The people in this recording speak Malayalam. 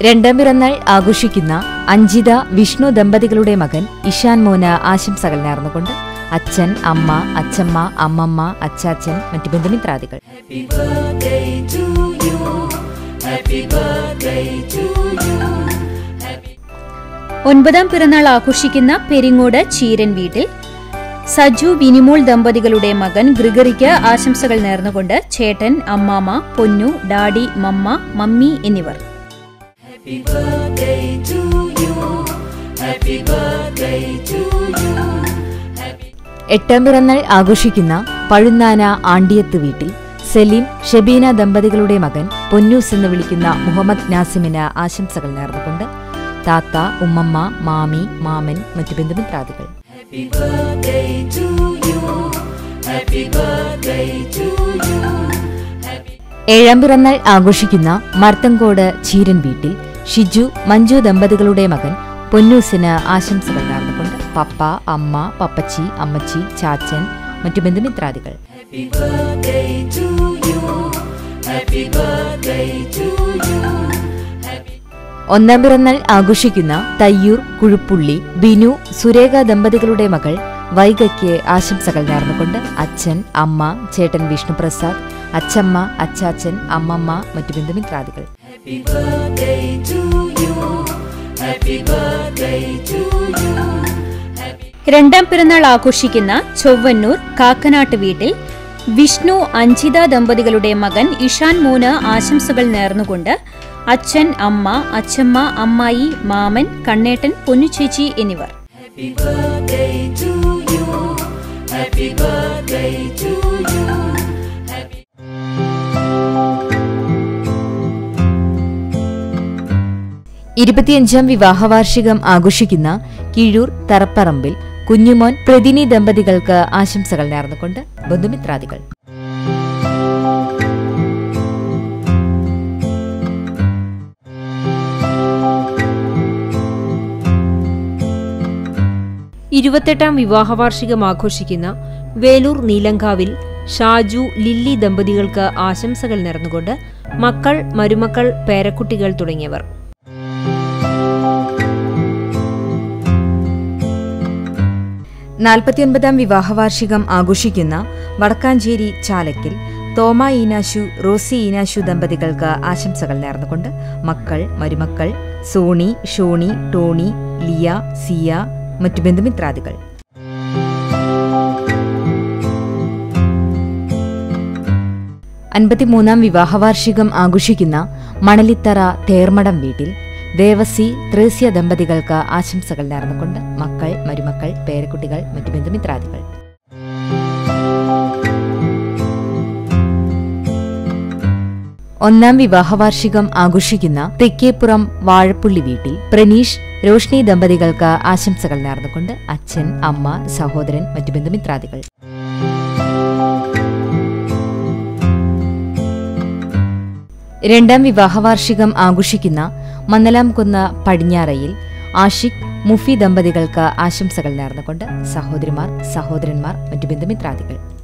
രണ്ടാം പിറന്നാൾ ആഘോഷിക്കുന്ന അഞ്ജിത വിഷ്ണു ദമ്പതികളുടെ മകൻ ഇഷാൻ മോന് ആശംസകൾ നേർന്നുകൊണ്ട് അച്ഛൻ അമ്മ അച്ഛമ്മ അമ്മമ്മ അച്ചാച്ചൻ മറ്റു ബന്ധുമിത്രാദികൾ ഒൻപതാം പിറന്നാൾ ആഘോഷിക്കുന്ന പെരിങ്ങോട് ചീരൻ വീട്ടിൽ സജു വിനിമോൾ ദമ്പതികളുടെ മകൻ ഗ്രിഗറിക്ക് ആശംസകൾ നേർന്നുകൊണ്ട് ചേട്ടൻ അമ്മാമ പൊന്നു ഡാഡി മമ്മ മമ്മി എന്നിവർ എട്ടാം പിറന്നാൾ ആഘോഷിക്കുന്ന പഴുന്നാന ആണ്ടിയത്ത് വീട്ടിൽ സലീം ഷെബീന ദമ്പതികളുടെ മകൻ പൊന്നൂസ് എന്ന് വിളിക്കുന്ന മുഹമ്മദ് നാസിമിന് ആശംസകൾ നേർന്നുകൊണ്ട് താത്ത ഉമ്മമ്മ മാമി മാമൻ മറ്റു ബന്ധുമിത്രാദികൾ ഏഴാം പിറന്നാൾ ആഘോഷിക്കുന്ന മർത്തങ്കോട് ചീരൻ വീട്ടിൽ ഷിജു മഞ്ജു ദമ്പതികളുടെ മകൻ പൊന്നൂസിന് ആശംസകൾ നേർന്നുകൊണ്ട് പപ്പ അമ്മ പപ്പച്ചി അമ്മച്ചി ചാച്ചൻ മറ്റു ബന്ധുമിത്രാദികൾ ഒന്നാം പിറന്നാൾ ആഘോഷിക്കുന്ന തയ്യൂർ കുഴുപ്പുള്ളി ബിനു സുരേഖ ദമ്പതികളുടെ മകൾ വൈഗയ്ക്ക് ആശംസകൾ നേർന്നുകൊണ്ട് അച്ഛൻ അമ്മ ചേട്ടൻ വിഷ്ണുപ്രസാദ് അച്ഛമ്മ അച്ചാച്ചൻ അമ്മമ്മ മറ്റു ബന്ധുമിത്രാദികൾ രണ്ടാം പിറന്നാൾ ആഘോഷിക്കുന്ന ചൊവ്വന്നൂർ കാക്കനാട്ട് വീട്ടിൽ വിഷ്ണു അഞ്ജിത ദമ്പതികളുടെ മകൻ ഇഷാൻ മോന് ആശംസകൾ നേർന്നുകൊണ്ട് അച്ഛൻ അമ്മ അച്ഛമ്മ അമ്മായി മാമൻ കണ്ണേട്ടൻ പൊന്നുചേച്ചി എന്നിവർ ഇരുപത്തിയഞ്ചാം വിവാഹവാർഷികം ആഘോഷിക്കുന്ന കിഴൂർ തറപ്പറമ്പിൽ കുഞ്ഞുമോൻ പ്രതിനി ദമ്പതികൾക്ക് ആശംസകൾ നേർന്നുകൊണ്ട് ബന്ധുമിത്രാദികൾ ഇരുപത്തെട്ടാം വിവാഹവാർഷികം ആഘോഷിക്കുന്ന വേലൂർ നീലങ്കാവിൽ ഷാജു ലില്ലി ദമ്പതികൾക്ക് ആശംസകൾ നേർന്നുകൊണ്ട് മക്കൾ മരുമക്കൾ പേരക്കുട്ടികൾ തുടങ്ങിയവർ നാൽപ്പത്തിയൊൻപതാം വിവാഹവാർഷികം ആഘോഷിക്കുന്ന വടക്കാഞ്ചേരി ചാലക്കിൽ തോമ ഈനാശു റോസി ഈനാശു ദമ്പതികൾക്ക് ആശംസകൾ നേർന്നുകൊണ്ട് മക്കൾ മരുമക്കൾ സോണി ഷോണി ടോണി ലിയ സിയ മറ്റു ബന്ധുമിത്രാദികൾ അൻപത്തിമൂന്നാം വിവാഹവാർഷികം ആഘോഷിക്കുന്ന മണലിത്തറ തേർമടം വീട്ടിൽ ദേവസി ത്രേസ്യ ദമ്പതികൾക്ക് ആശംസകൾ നേർന്നുകൊണ്ട് മക്കൾ മരുമക്കൾ പേരക്കുട്ടികൾ മറ്റു ബന്ധുമിത്രാദികൾ ഒന്നാം വിവാഹവാർഷികം ആഘോഷിക്കുന്ന തെക്കേപ്പുറം വാഴപ്പുള്ളി വീട്ടിൽ പ്രനീഷ് രോഷ്നി ദമ്പതികൾക്ക് ആശംസകൾ നേർന്നുകൊണ്ട് അച്ഛൻ അമ്മ സഹോദരൻ മറ്റു ബന്ധുമിത്രാദികൾ രണ്ടാം വിവാഹവാർഷികം ആഘോഷിക്കുന്ന മന്നലാംകുന്ന് പടിഞ്ഞാറയിൽ ആഷിഖ് മുഫി ദമ്പതികൾക്ക് ആശംസകൾ നേർന്നുകൊണ്ട് സഹോദരിമാർ സഹോദരന്മാർ മറ്റു ബന്ധുമിത്രാദികൾ